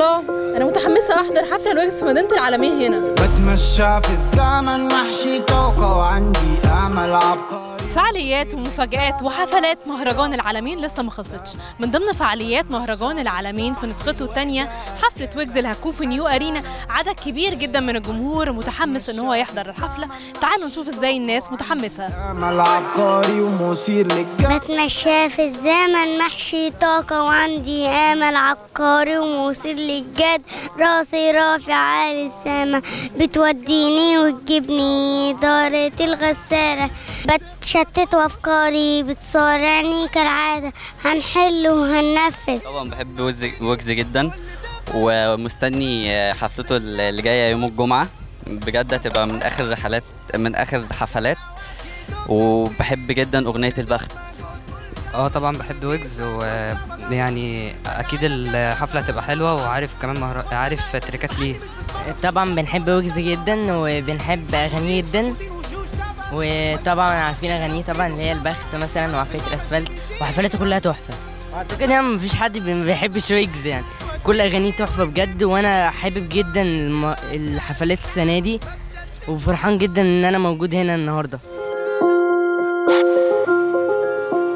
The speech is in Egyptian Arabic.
الله انا متحمسه احضر حفله الويجز في مدينه العالمين هنا بتمشى في الزمن محشي طاقة وعندي أمل عبقري فعاليات ومفاجآت وحفلات مهرجان العالمين لسه ما خلصتش من ضمن فعاليات مهرجان العالمين في نسخته الثانيه حفله ويجز اللي هتكون في نيو ارينا عدد كبير جدا من الجمهور متحمس ان هو يحضر الحفله تعالوا نشوف ازاي الناس متحمسه أمل عبقري ومثير للجد بتمشى في الزمن محشي طاقة وعندي أمل عبقري وموصل للجد راسي رافع عالي السما بتوديني وتجيبني دارة الغسالة بتشتت وأفكاري بتصارعني كالعادة هنحل وهننفذ طبعا بحب ويجز ويجز جدا ومستني حفلته اللي جايه يوم الجمعه بجد هتبقى من اخر رحلات من اخر حفلات وبحب جدا اغنيه البخت اه طبعا بحب ويجز ويعني اكيد الحفله هتبقى حلوه وعارف كمان مهر... عارف تريكات ليه طبعا بنحب ويجز جدا وبنحب اغانيه جدا وطبعا عارفين اغانيه طبعا اللي هي البخت مثلا وعفريت الاسفلت وحفلاته كلها تحفه اعتقد يعني مفيش حد بي- ما بيحبش ويجز يعني كل اغانيه تحفه بجد وانا حابب جدا الم- الحفلات السنه دي وفرحان جدا ان انا موجود هنا النهارده